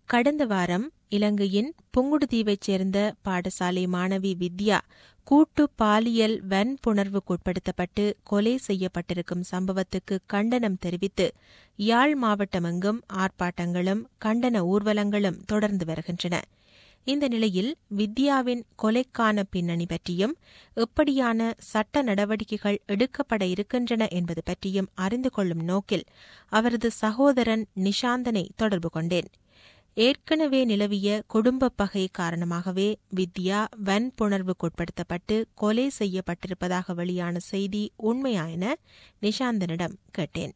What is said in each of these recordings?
கடந்த வாரம் இலங்கையின் புங்குடுதீவைச் சேர்ந்த பாடசாலை மாணவி வித்யா கூட்டு பாலியல் வன்புணர்வுக்குட்படுத்தப்பட்டு கொலை செய்யப்பட்டிருக்கும் சம்பவத்துக்கு கண்டனம் தெரிவித்து யாழ் மாவட்டமெங்கும் ஆர்ப்பாட்டங்களும் கண்டன ஊர்வலங்களும் தொடர்ந்து வருகின்றன இந்த நிலையில் வித்யாவின் கொலைக்கான பின்னணி பற்றியும் எப்படியான சட்ட நடவடிக்கைகள் எடுக்கப்பட இருக்கின்றன என்பது பற்றியும் அறிந்து கொள்ளும் நோக்கில் அவரது சகோதரன் நிஷாந்தனை தொடர்பு கொண்டேன் ஏற்கனவே நிலவிய குடும்ப பகை காரணமாகவே வித்யா வன்புணர்வுக்குட்படுத்தப்பட்டு கொலை செய்யப்பட்டிருப்பதாக வெளியான செய்தி உண்மையா என நிஷாந்தனிடம் கேட்டேன்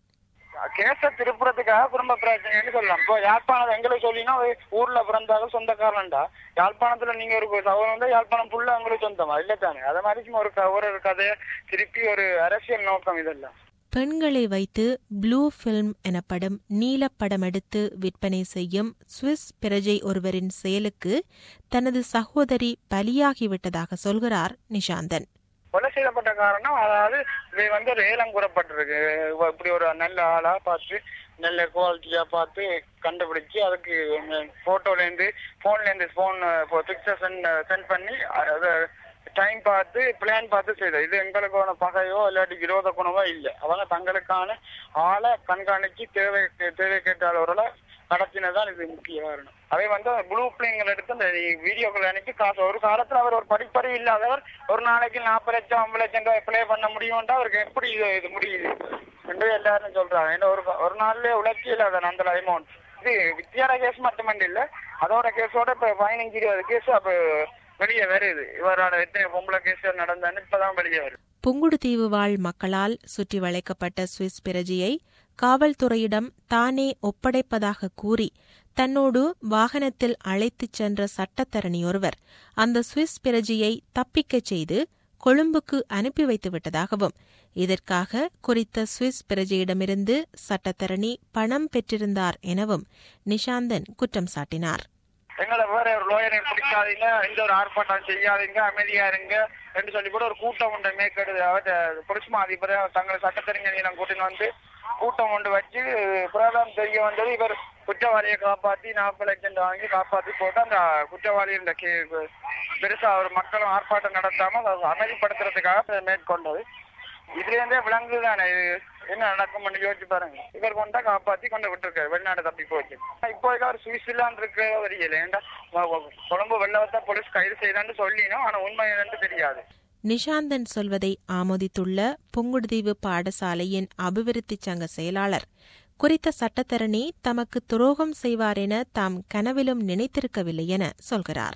கேச திருப்புறத்துக்காக குடும்ப பிரச்சனைன்னு சொல்லலாம் இப்போ யாழ்ப்பாணம் எங்களுக்கு சொல்லினா ஊர்ல பிறந்தாலும் சொந்தக்காரன்டா யாழ்ப்பாணத்துல நீங்க ஒரு சகோதரன் வந்து யாழ்ப்பாணம் ஃபுல்லா உங்களுக்கு சொந்தமா இல்ல தானே அது மாதிரி சும்மா ஒரு க- ஒரு கதையை திருப்பி ஒரு அரசியல் நோக்கம் இதெல்லாம் பெண்களை வைத்து ப்ளூ ஃபில்ம் எனப்படும் நீலப்படம் எடுத்து விற்பனை செய்யும் சுவிஸ் பிரஜை ஒருவரின் செயலுக்கு தனது சகோதரி பலியாகிவிட்டதாக சொல்கிறார் நிஷாந்தன் கொலை செய்யப்பட்ட காரணம் அதாவது இவை வந்து ஒரு ஏலம் கூறப்பட்டிருக்கு இவ இப்படி ஒரு நல்ல ஆளா பார்த்து நல்ல குவாலிட்டியா பார்த்து கண்டுபிடிச்சு அதுக்கு போட்டோல இருந்து போன்ல இருந்து போன் பிக்சர் சென்ட் சென்ட் பண்ணி அதை டைம் பார்த்து பிளான் பார்த்து செய்தது இது எங்களுக்கான பகையோ இல்லாட்டி விரோத குணமோ இல்லை அவங்க தங்களுக்கான ஆளை கண்காணிச்சு தேவை தேவை கேட்டாளோட நடத்தினதான் இது முக்கிய காரணம் அவை வந்து ப்ளூ பிளேங்கள் எடுத்து அந்த வீடியோக்கள் அனுப்பி காசு ஒரு காலத்துல அவர் ஒரு படிப்பறிவு இல்லாதவர் ஒரு நாளைக்கு நாற்பது லட்சம் ஐம்பது லட்சம் ரூபாய் ப்ளே பண்ண முடியும்ன்றா அவருக்கு எப்படி இது இது முடியுது என்று எல்லாரும் சொல்றாங்க ஏன்னா ஒரு ஒரு நாள்லயே உழைச்சியில் அதை அந்த அமௌண்ட் இது வித்தியார கேஸ் மட்டுமல்ல இல்ல அதோட கேஸோட இப்ப பதினஞ்சு இருபது கேஸ் அப்ப வெளியே வருது இவரோட எத்தனை பொம்பளை கேஸ் நடந்தான்னு இப்பதான் வெளியே வருது புங்குடுதீவு வாழ் மக்களால் சுற்றி வளைக்கப்பட்ட சுவிஸ் பிரஜையை காவல்துறையிடம் தானே ஒப்படைப்பதாக கூறி தன்னோடு வாகனத்தில் அழைத்துச் சென்ற சட்டத்தரணியொருவர் அந்த சுவிஸ் பிரஜையை தப்பிக்கச் செய்து கொழும்புக்கு அனுப்பி வைத்து விட்டதாகவும் இதற்காக குறித்த சுவிஸ் பிரஜையிடமிருந்து சட்டத்தரணி பணம் பெற்றிருந்தார் எனவும் நிஷாந்தன் குற்றம் சாட்டினார் எங்களை வேற ஒரு லோயரை பிடிக்காதீங்க எந்த ஒரு ஆர்ப்பாட்டம் செய்யாதீங்க அமைதியா இருங்க என்று சொல்லி கூட ஒரு கூட்டம் ஒன்றை மேற்கெடுத்து புருஷமா அதிபரை தங்களை சட்டத்தறிஞர் கூட்டின்னு வந்து கூட்டம் ஒன்று வச்சு பிரதம் தெரிய வந்தது இவர் குற்றவாளியை காப்பாத்தி நாற்பது லட்சம் வாங்கி காப்பாத்தி போட்டு அந்த குற்றவாளி இந்த கே- பெருசா ஒரு மக்களும் ஆர்ப்பாட்டம் நடத்தாம அதை அமைதிப்படுத்துறதுக்காக மேற்கொண்டது இதுல இருந்தே விலங்குதானே இது என்ன நடக்கும்னு யோசிச்சு பாருங்க இவர் கொண்டா காப்பாத்தி கொண்டு விட்டுருக்காரு வெளிநாடு தப்பி போச்சு இப்போதைக்கு அவர் சுவிட்சர்லாந்து இருக்க வரையில ஏன்டா வ- வ- கொழும்பு வெள்ளவத்த போலீஸ் கைது செய்யறான்னு சொல்லினோம் ஆனா உண்மை என்னன்னு தெரியாது நிஷாந்தன் சொல்வதை ஆமோதித்துள்ள புங்குடுதீவு பாடசாலையின் அபிவிருத்தி சங்க செயலாளர் குறித்த சட்டத்தரணி தமக்கு துரோகம் செய்வார் என தாம் கனவிலும் நினைத்திருக்கவில்லை என சொல்கிறார்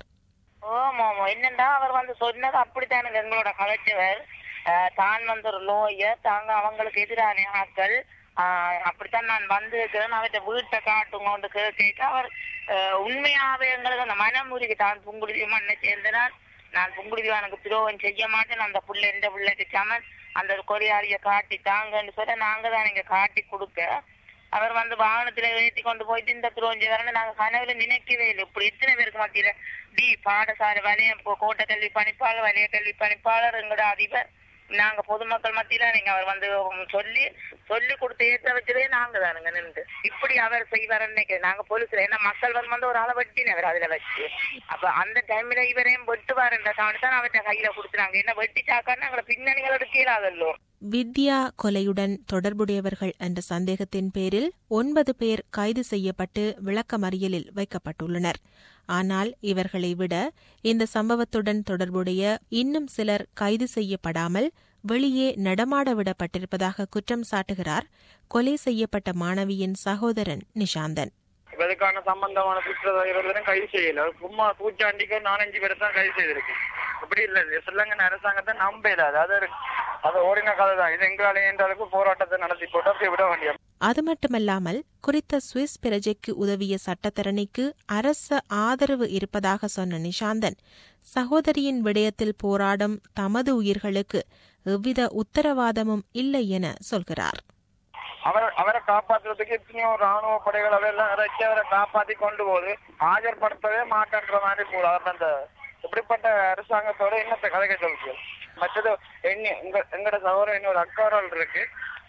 ஆமா ஆமா என்னண்டா அவர் வந்து சொன்னது அப்படித்தானுங்க எங்களோட கலைச்சவர் ஆஹ் தான் வந்து ஒரு லோயர் தாங்க அவங்களுக்கு எதிரான ஆட்கள் ஆஹ் அப்படித்தான் நான் வந்து இருக்கிறேன் அவர்கிட்ட வீட்டை காட்டுங்கன்னு கேட்க அவர் ஆஹ் உண்மையாவே எங்களுக்கு அந்த மனமுருகி தான் புங்குடுதி மண்ணை சேர்ந்தனால் நான் புங்குடுதிவானுக்கு துரோகம் செய்ய மாட்டேன் அந்த புள்ள எந்த பிள்ளைக்கு சமன் அந்த கொரியாரிய காட்டி தாங்கன்னு சொல்ல நாங்க தான் இங்க காட்டி கொடுக்க அவர் வந்து வாகனத்துல ஏற்றி கொண்டு போயிட்டு இந்த துரோஞ்சி வரணும் நாங்க கனவுல நினைக்கவே இல்லை இப்படி எத்தனை பேருக்கு மத்தியில டி பாடசாலை வலைய கோட்டை கல்வி பணிப்பாளர் வலைய கல்வி பணிப்பாளர் எங்களோட அதிபர் நாங்க பொதுமக்கள் மத்தியில நீங்க அவர் வந்து உம் சொல்லி சொல்லி கொடுத்து ஏற்ற வச்சதே நாங்க தானுங்க நின்று இப்படி அவர் செய்வார் நினைக்கிறேன் நாங்க போலீஸ்ல ஏன்னா மக்கள் வந்து வந்து ஒரு ஆளை வெட்டினவர் அதுல வச்சு அப்ப அந்த டைம்ல இவரையும் வெட்டுவாருன்ற தவணை தான் அவர்கிட்ட கையில கொடுத்துறாங்க என்ன வெட்டி சாக்கான்னு எங்களை பின்னணிகள் எடுக்கலாதல்லோ வித்யா கொலையுடன் தொடர்புடையவர்கள் என்ற சந்தேகத்தின் பேரில் ஒன்பது பேர் கைது செய்யப்பட்டு விளக்கமறியலில் வைக்கப்பட்டுள்ளனர் ஆனால் இவர்களை விட இந்த சம்பவத்துடன் தொடர்புடைய இன்னும் சிலர் கைது செய்யப்படாமல் வெளியே நடமாட விடப்பட்டிருப்பதாக குற்றம் சாட்டுகிறார் கொலை செய்யப்பட்ட மாணவியின் சகோதரன் நிஷாந்தன் இதுக்கான சம்பந்தமான குற்றவாளிகளும் கைது செய்யல சும்மா பூச்சாண்டிக்கு நாலஞ்சு பேர் தான் கைது செய்திருக்கு அப்படி இல்ல இது ஸ்ரீலங்கன் அரசாங்கத்தை நம்பல அதாவது ஒரு- அது ஓடின கதை தான் இது எங்களால என்ற அளவுக்கு போராட்டத்தை நடத்தி போட்டு அப்படியே விட வேண்டிய அது மட்டுமல்லாமல் குறித்த சுவிஸ் பிரஜைக்கு உதவிய சட்டத்தரணிக்கு அரச ஆதரவு இருப்பதாக சொன்ன நிஷாந்தன் சகோதரியின் விடயத்தில் போராடும் தமது உயிர்களுக்கு எவ்வித உத்தரவாதமும் இல்லை என சொல்கிறார் அவர் அவரை காப்பாத்துறதுக்கு எத்தனையோ ராணுவ படைகள் அதெல்லாம் இறக்கி அவரை காப்பாத்தி கொண்டு போகுது ஆஜர்படுத்தவே மாட்டேன்ற மாதிரி போகுது அவர் அந்த இப்படிப்பட்ட அரசாங்கத்தோட என்னத்தை கதைக்க சொல்லுது மற்றது என்ன எங்க எங்களோட சகோதரன் இன்னொரு அக்காரல் இருக்கு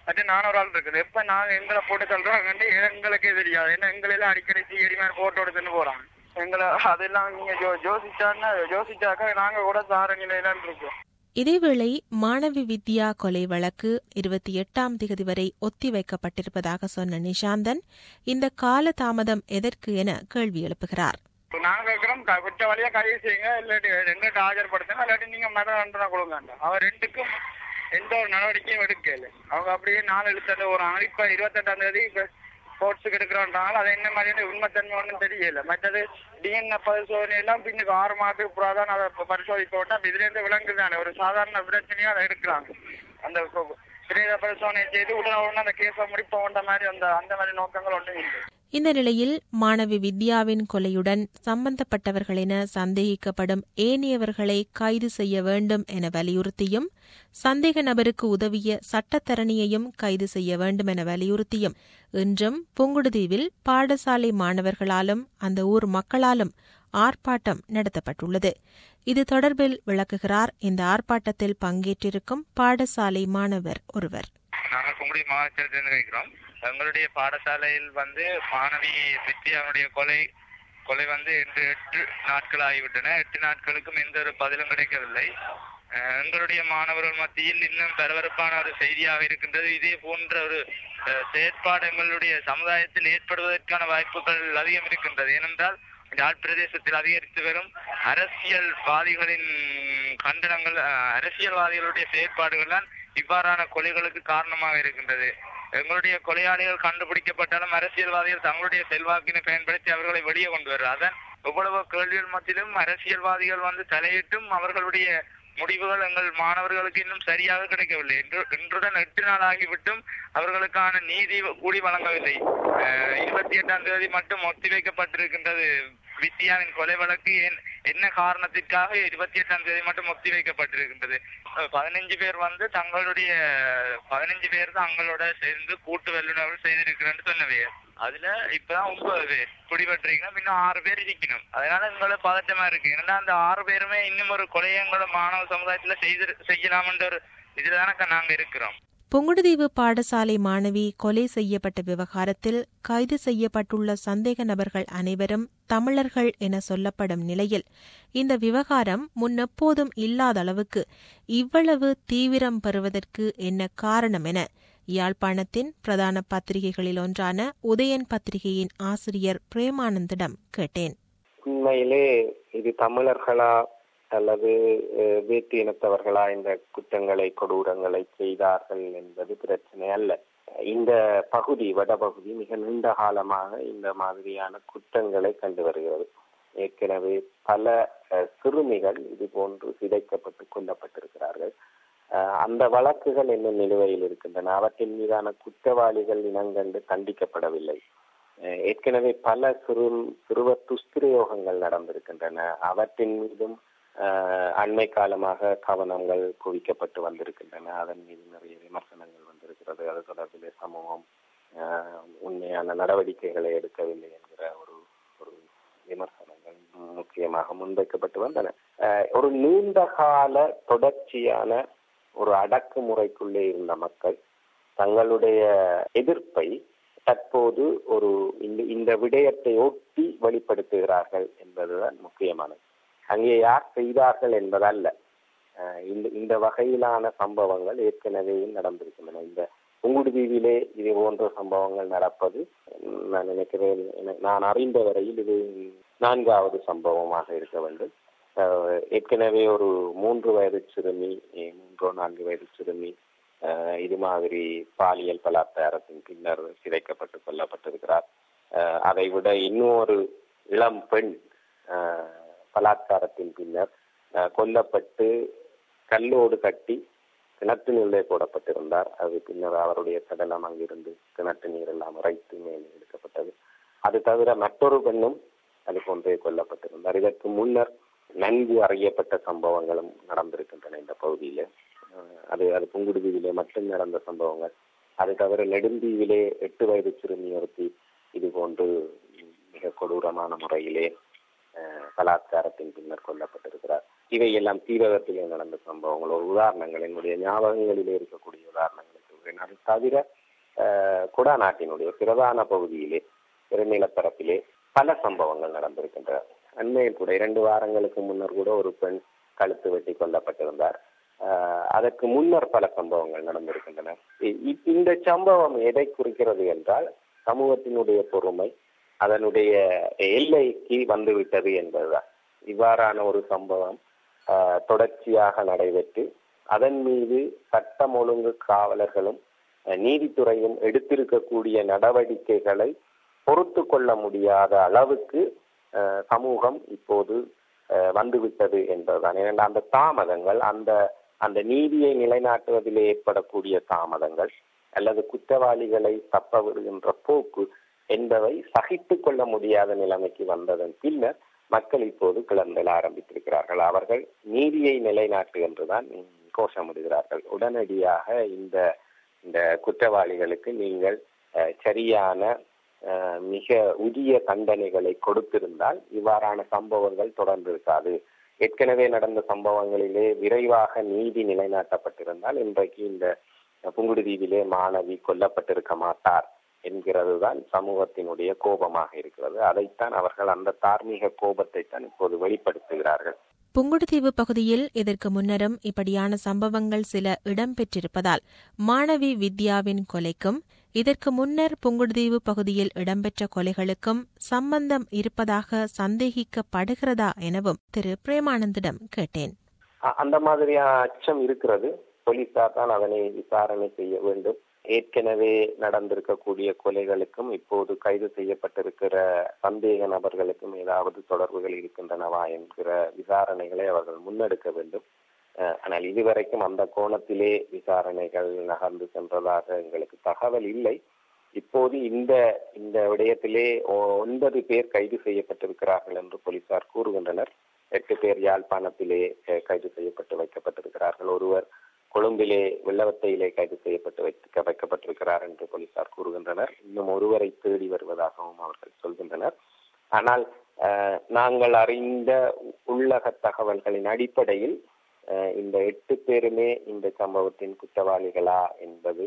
மற்ற நானூறு ஆள் இருக்குது எப்ப நாங்க எங்களை போட்டு தள்ளுறோம் எங்களுக்கே தெரியாது ஏன்னா எங்களெல்லாம் அடிக்கடி சிஐடி மாதிரி போட்டோ எடுத்துன்னு போறாங்க எங்களை அதெல்லாம் நீங்க ஜோ ஜோசிச்சான்னா ஜோசிச்சாக்கா நாங்க கூட சார நிலையில இருக்கோம் இதேவேளை மாணவி வித்யா கொலை வழக்கு இருபத்தி எட்டாம் திகதி வரை ஒத்திவைக்கப்பட்டிருப்பதாக சொன்ன நிஷாந்தன் இந்த கால தாமதம் எதற்கு என கேள்வி எழுப்புகிறார் இப்ப நாங்க கேட்கிறோம் க- குற்றவாளியா கைது செய்யுங்க இல்லாட்டி எங்கிட்ட ஆஜர்படுத்துங்க இல்லாட்டி நீங்க மத தண்டனை கொடுங்க அவர் ரெண்டுக்கும் எந்த ஒரு நடவடிக்கையும் எடுக்கல அவங்க அப்படியே நாலு எழுத்தட்ட ஒரு இப்ப இருபத்தெட்டாம் தேதி ஸ்போர்ட்ஸுக்கு எடுக்கிறான்றாங்க அது என்ன மாதிரியான உண்மைத்தன்மை ஒன்றும் தெரியல மற்றது டிஎன்ஏ பரிசோதனை எல்லாம் பின்னுக்கு ஆறு மாதத்துக்கு அப்புறம் தான் அதை பரிசோதிக்க விட்டா இதுல இருந்து விலங்கு தானே ஒரு சாதாரண பிரச்சனையும் அதை எடுக்கிறாங்க அந்த கொ- பிரேத பரிசோதனை செய்து உடனே உடனே அந்த கேஸை முடிப்போன்ற மாதிரி அந்த அந்த மாதிரி நோக்கங்கள் ஒன்றும் இல்லை இந்த நிலையில் மாணவி வித்யாவின் கொலையுடன் சம்பந்தப்பட்டவர்கள் என சந்தேகிக்கப்படும் ஏனையவர்களை கைது செய்ய வேண்டும் என வலியுறுத்தியும் சந்தேக நபருக்கு உதவிய சட்டத்தரணியையும் கைது செய்ய வேண்டும் என வலியுறுத்தியும் இன்றும் புங்குடுதீவில் பாடசாலை மாணவர்களாலும் அந்த ஊர் மக்களாலும் ஆர்ப்பாட்டம் நடத்தப்பட்டுள்ளது இது தொடர்பில் விளக்குகிறார் இந்த ஆர்ப்பாட்டத்தில் பங்கேற்றிருக்கும் பாடசாலை மாணவர் ஒருவர் நாங்கள் கும்படி மாவட்டத்திலிருந்து இருக்கிறோம் எங்களுடைய பாடசாலையில் வந்து மாணவி வித்யாவுடைய கொலை கொலை வந்து இன்று எட்டு நாட்கள் ஆகிவிட்டன எட்டு நாட்களுக்கும் எந்த ஒரு பதிலும் கிடைக்கவில்லை அஹ் எங்களுடைய மாணவர்கள் மத்தியில் இன்னும் பரபரப்பான ஒரு செய்தியாக இருக்கின்றது இதே போன்ற ஒரு அஹ், செயற்பாடு எங்களுடைய சமுதாயத்தில் ஏற்படுவதற்கான வாய்ப்புகள் அதிகம் இருக்கின்றது ஏனென்றால் யாழ் பிரதேசத்தில் அதிகரித்து வரும் அரசியல்வாதிகளின் கண்டனங்கள் அஹ், அரசியல்வாதிகளுடைய செயற்பாடுகள் தான் இவ்வாறான கொலைகளுக்கு காரணமாக இருக்கின்றது எங்களுடைய கொலையாளிகள் கண்டுபிடிக்கப்பட்டாலும் அரசியல்வாதிகள் தங்களுடைய செல்வாக்கினை பயன்படுத்தி அவர்களை வெளியே கொண்டு வருவார் அதான் எவ்வளவு கேள்விகள் மத்தியிலும் அரசியல்வாதிகள் வந்து தலையிட்டும் அவர்களுடைய முடிவுகள் எங்கள் மாணவர்களுக்கு இன்னும் சரியாக கிடைக்கவில்லை இன்று இன்றுடன் எட்டு நாள் ஆகிவிட்டும் அவர்களுக்கான நீதி கூடி வழங்கவில்லை அஹ், இருபத்தி எட்டாம் தேதி மட்டும் ஒத்திவைக்கப்பட்டிருக்கின்றது வித்யாவின் கொலை வழக்கு ஏன் என்ன காரணத்திற்காக இருபத்தி எட்டாம் தேதி மட்டும் ஒத்திவைக்கப்பட்டிருக்கின்றது அஹ், பதினஞ்சு பேர் வந்து தங்களுடைய பதினஞ்சு பேர் தங்களோட சேர்ந்து கூட்டு வல்லுநர்கள் செய்திருக்கிறேன்னு சொன்னவே அதுல இப்பதான் ஒன்பது பேர் பிடிபட்டிருக்கணும் இன்னும் ஆறு பேர் இருக்கணும் அதனால எங்களை பதட்டமா இருக்கு ஏன்னா அந்த ஆறு பேருமே இன்னும் ஒரு கொலையை எங்களோட மாணவ சமுதாயத்துல செய்து செய்யலாம்ன்ற ஒரு இதுலதானக்கா நாங்க இருக்கிறோம் புங்குடுதீவு பாடசாலை மாணவி கொலை செய்யப்பட்ட விவகாரத்தில் கைது செய்யப்பட்டுள்ள சந்தேக நபர்கள் அனைவரும் தமிழர்கள் என சொல்லப்படும் நிலையில் இந்த விவகாரம் முன்னெப்போதும் இல்லாத அளவுக்கு இவ்வளவு தீவிரம் பெறுவதற்கு என்ன காரணம் என யாழ்ப்பாணத்தின் பிரதான பத்திரிகைகளில் ஒன்றான உதயன் பத்திரிகையின் ஆசிரியர் பிரேமானந்திடம் கேட்டேன் உண்மையிலே இது தமிழர்களா அல்லது அஹ், வேற்று இனத்தவர்களா இந்த குற்றங்களை கொடூரங்களை செய்தார்கள் என்பது பிரச்சனை அல்ல இந்த பகுதி வடபகுதி மிக நீண்ட காலமாக இந்த மாதிரியான குற்றங்களை கண்டு வருகிறது ஏற்கனவே பல அஹ், சிறுமிகள் இது போன்று சிதைக்கப்பட்டு கொல்லப்பட்டிருக்கிறார்கள் அஹ், அந்த வழக்குகள் இன்னும் நிலுவையில் இருக்கின்றன அவற்றின் மீதான குற்றவாளிகள் இனங்கண்டு தண்டிக்கப்படவில்லை அஹ் ஏற்கனவே பல சிறு சிறுவர் துஷ்பிரயோகங்கள் நடந்திருக்கின்றன அவற்றின் மீதும் அஹ், அண்மை காலமாக கவனங்கள் குவிக்கப்பட்டு வந்திருக்கின்றன அதன் மீது நிறைய விமர்சனங்கள் வந்திருக்கிறது அது தொடர்பிலே சமூகம் அஹ், உண்மையான நடவடிக்கைகளை எடுக்கவில்லை என்கிற ஒரு ஒரு விமர்சனங்கள் முக்கியமாக முன்வைக்கப்பட்டு வந்தன அஹ், ஒரு நீண்ட கால தொடர்ச்சியான ஒரு அடக்குமுறைக்குள்ளே இருந்த மக்கள் தங்களுடைய எதிர்ப்பை தற்போது ஒரு இந்த இந்த விடயத்தை ஒட்டி வெளிப்படுத்துகிறார்கள் என்பதுதான் முக்கியமானது அங்கே யார் செய்தார்கள் என்பதல்ல அஹ் இந்த இந்த வகையிலான சம்பவங்கள் ஏற்கனவே நடந்திருக்கின்றன இந்த புங்குடுதீவிலே இது போன்ற சம்பவங்கள் நடப்பது உம், நான் நினைக்கிறேன் என- நான் அறிந்த வரையில் இது நான்காவது சம்பவமாக இருக்க வேண்டும் அஹ் ஏற்கனவே ஒரு மூன்று வயது சிறுமி eh, மூன்றோ நான்கு வயது சிறுமி அஹ் இது மாதிரி பாலியல் பலாத்காரத்தின் பின்னர் சிதைக்கப்பட்டு கொல்லப்பட்டிருக்கிறார் அஹ் அதை விட இன்னொரு இளம் பெண் அஹ், பலாத்காரத்தின் பின்னர் அஹ், கொல்லப்பட்டு கல்லோடு கட்டி கிணற்று நீரிலே போடப்பட்டிருந்தார் அது பின்னர் அவருடைய சடலம் அங்கிருந்து கிணற்று நீர் எல்லாம் இறைத்து மேலே எடுக்கப்பட்டது அது தவிர மற்றொரு பெண்ணும் அது போன்றே கொல்லப்பட்டிருந்தார் இதற்கு முன்னர் நன்கு அறியப்பட்ட சம்பவங்களும் நடந்திருக்கின்றன இந்த பகுதியிலே அஹ் அது அது புங்குடுதீவிலே மட்டும் நடந்த சம்பவங்கள் அது தவிர நெடுந்தீவிலே எட்டு வயது சிறுமி ஒருத்தி இது போன்று மிக கொடூரமான முறையிலே அஹ், பலாத்காரத்தின் பின்னர் கொல்லப்பட்டிருக்கிறார் இவை எல்லாம் தீவிரத்திலே நடந்த சம்பவங்கள் ஒரு உதாரணங்கள் என்னுடைய ஞாபகங்களிலே இருக்கக்கூடிய உதாரணங்களுக்கு சொல்கின்றேன் அது தவிர அஹ், குடாநாட்டினுடைய பிரதான பகுதியிலே பெருநிலப்பரப்பிலே பல சம்பவங்கள் நடந்திருக்கின்றன அண்மையில் கூட இரண்டு வாரங்களுக்கு முன்னர் கூட ஒரு பெண் கழுத்து வெட்டி கொல்லப்பட்டிருந்தார் அஹ், அதற்கு முன்னர் பல சம்பவங்கள் நடந்திருக்கின்றன இ- இ- இந்த சம்பவம் எதை குறிக்கிறது என்றால் சமூகத்தினுடைய பொறுமை அதனுடைய எல்லைக்கு வந்துவிட்டது என்பதுதான் இவ்வாறான ஒரு சம்பவம் ஆஹ், தொடர்ச்சியாக நடைபெற்று அதன் மீது சட்டம் ஒழுங்கு காவலர்களும் அஹ், நீதித்துறையும் எடுத்திருக்கக்கூடிய நடவடிக்கைகளை பொறுத்து கொள்ள முடியாத அளவுக்கு அஹ், சமூகம் இப்போது அஹ், வந்துவிட்டது என்பதுதான் ஏனென்றால் அந்த தாமதங்கள் அந்த அந்த நீதியை நிலைநாட்டுவதில் ஏற்படக்கூடிய தாமதங்கள் அல்லது குற்றவாளிகளை தப்ப விடுகின்ற போக்கு என்பவை சகித்துக் கொள்ள முடியாத நிலைமைக்கு வந்ததன் பின்னர் மக்கள் இப்போது கிளம்பல ஆரம்பித்திருக்கிறார்கள் அவர்கள் நீதியை நிலைநாட்டு என்றுதான் ம், கோஷமிடுகிறார்கள் உடனடியாக இந்த இந்த குற்றவாளிகளுக்கு நீங்கள் அஹ், சரியான அஹ், மிக உரிய தண்டனைகளை கொடுத்திருந்தால் இவ்வாறான சம்பவங்கள் தொடர்ந்து இருக்காது ஏற்கனவே நடந்த சம்பவங்களிலே விரைவாக நீதி நிலைநாட்டப்பட்டிருந்தால் இன்றைக்கு இந்த புங்குடுதீவிலே மாணவி கொல்லப்பட்டிருக்க மாட்டார் என்கிறது தான் சமூகத்தினுடைய கோபமாக இருக்கிறது அதைத்தான் அவர்கள் அந்த தார்மீக கோபத்தை தான் இப்போது வெளிப்படுத்துகிறார்கள் புங்குடுதீவு பகுதியில் இதற்கு முன்னரும் இப்படியான சம்பவங்கள் சில இடம்பெற்றிருப்பதால் மாணவி வித்யாவின் கொலைக்கும் இதற்கு முன்னர் புங்குடுதீவு பகுதியில் இடம்பெற்ற கொலைகளுக்கும் சம்பந்தம் இருப்பதாக சந்தேகிக்கப்படுகிறதா எனவும் திரு பிரேமானந்திடம் கேட்டேன் அ- அந்த மாதிரியான அச்சம் இருக்கிறது போலீசார் தான் அதனை விசாரணை செய்ய வேண்டும் ஏற்கனவே நடந்திருக்கக்கூடிய கொலைகளுக்கும் இப்போது கைது செய்யப்பட்டிருக்கிற சந்தேக நபர்களுக்கும் ஏதாவது தொடர்புகள் இருக்கின்றனவா என்கிற விசாரணைகளை அவர்கள் முன்னெடுக்க வேண்டும் அஹ், ஆனால் இதுவரைக்கும் அந்த கோணத்திலே விசாரணைகள் நகர்ந்து சென்றதாக எங்களுக்கு தகவல் இல்லை இப்போது இந்த இந்த விடயத்திலே ஒ- ஒன்பது பேர் கைது செய்யப்பட்டிருக்கிறார்கள் என்று போலீசார் கூறுகின்றனர் எட்டு பேர் யாழ்ப்பாணத்திலே அஹ், கைது செய்யப்பட்டு வைக்கப்பட்டிருக்கிறார்கள் ஒருவர் கொழும்பிலே வெள்ளவத்தையிலே கைது செய்யப்பட்டு வைக்க வைக்கப்பட்டிருக்கிறார் என்று போலீசார் கூறுகின்றனர் இன்னும் ஒருவரை தேடி வருவதாகவும் அவர்கள் சொல்கின்றனர் ஆனால் அஹ், நாங்கள் அறிந்த உள்ளக தகவல்களின் அடிப்படையில் அஹ், இந்த எட்டு பேருமே இந்த சம்பவத்தின் குற்றவாளிகளா என்பது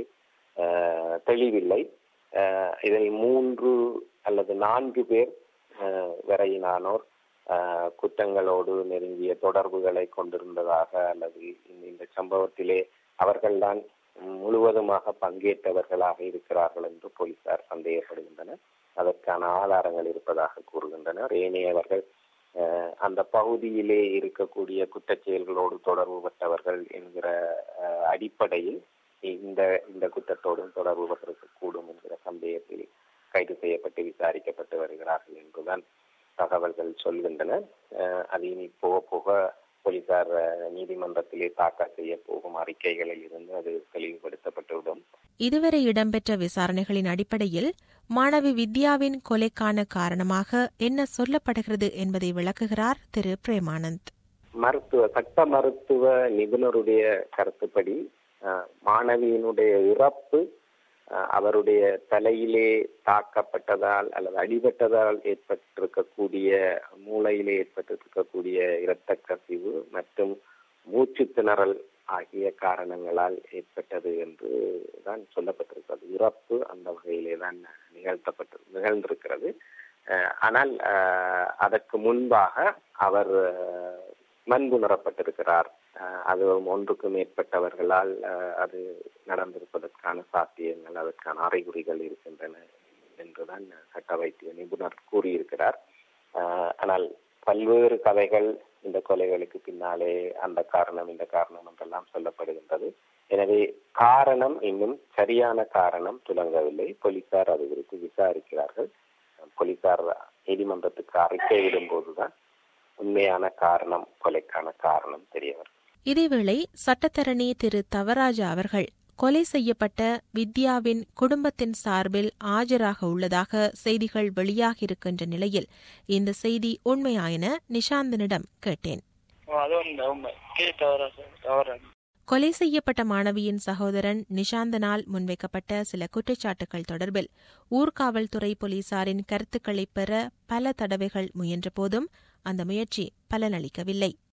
அஹ், தெளிவில்லை அஹ், இதில் மூன்று அல்லது நான்கு பேர் அஹ், வரையினானோர் அஹ், குற்றங்களோடு நெருங்கிய தொடர்புகளை கொண்டிருந்ததாக அல்லது இந்த- இந்த சம்பவத்திலே அவர்கள்தான் முழுவதுமாக பங்கேற்றவர்களாக இருக்கிறார்கள் என்று போலீசார் சந்தேகப்படுகின்றனர் அதற்கான ஆதாரங்கள் இருப்பதாக கூறுகின்றனர் ஏனையவர்கள் அஹ், அந்த பகுதியிலே இருக்கக்கூடிய குற்றச் செயல்களோடு தொடர்பு பட்டவர்கள் என்கிற அஹ், அடிப்படையில் இந்த இந்த குற்றத்தோடும் தொடர்பு பட்டிருக்கக்கூடும் என்கிற சந்தேகத்தில் கைது செய்யப்பட்டு விசாரிக்கப்பட்டு வருகிறார்கள் என்றுதான் தகவல்கள் சொல்கின்றன அஹ், அது இனி போக போக போலீசார் அஹ், நீதிமன்றத்திலே தாக்கல் செய்ய போகும் அறிக்கைகளில் இருந்து அது தெளிவுபடுத்தப்பட்டுவிடும் இதுவரை இடம்பெற்ற விசாரணைகளின் அடிப்படையில் மாணவி வித்யாவின் கொலைக்கான காரணமாக என்ன சொல்லப்படுகிறது என்பதை விளக்குகிறார் திரு பிரேமானந்த் மருத்துவ சட்ட மருத்துவ நிபுணருடைய கருத்துப்படி அஹ், மாணவியினுடைய இறப்பு அஹ், அவருடைய தலையிலே தாக்கப்பட்டதால் அல்லது அடிபட்டதால் ஏற்பட்டிருக்கக்கூடிய மூளையிலே ஏற்பட்டிருக்கக்கூடிய இரத்த கசிவு மற்றும் மூச்சு திணறல் ஆகிய காரணங்களால் ஏற்பட்டது என்று தான் சொல்லப்பட்டிருக்கிறது இறப்பு அந்த வகையிலே தான் நிகழ்த்தப்பட்டு நிகழ்ந்திருக்கிறது அஹ், ஆனால் அஹ், அதற்கு முன்பாக அவர் அஹ், மண்புணரப்பட்டிருக்கிறார் அஹ், அது ஒன்றுக்கு மேற்பட்டவர்களால் அஹ், அது நடந்திருப்பதற்கான சாத்தியங்கள் அதற்கான அறிகுறிகள் இருக்கின்றன என்றுதான் சட்ட வைத்திய நிபுணர் கூறியிருக்கிறார் அஹ், ஆனால் பல்வேறு கதைகள் இந்த கொலைகளுக்கு பின்னாலே அந்த காரணம் இந்த காரணம் என்றெல்லாம் சொல்லப்படுகின்றது எனவே காரணம் இன்னும் சரியான காரணம் துலங்கவில்லை போலீசார் அது குறித்து விசாரிக்கிறார்கள் போலீசார் நீதிமன்றத்துக்கு அறிக்கை விடும்போதுதான் உண்மையான காரணம் கொலைக்கான காரணம் தெரிய வரும் இதேவேளை சட்டத்தரணி திரு தவராஜா அவர்கள் கொலை செய்யப்பட்ட வித்யாவின் குடும்பத்தின் சார்பில் ஆஜராக உள்ளதாக செய்திகள் வெளியாகியிருக்கின்ற நிலையில் இந்த செய்தி உண்மையா என நிஷாந்தனிடம் கேட்டேன் ஓ, அது உண்மை உண்மை கே தவறா சார் தவறா கொலை செய்யப்பட்ட மாணவியின் சகோதரன் நிஷாந்தனால் முன்வைக்கப்பட்ட சில குற்றச்சாட்டுகள் தொடர்பில் ஊர்காவல்துறை போலீசாரின் கருத்துக்களை பெற பல தடவைகள் முயன்றபோதும் அந்த முயற்சி பலனளிக்கவில்லை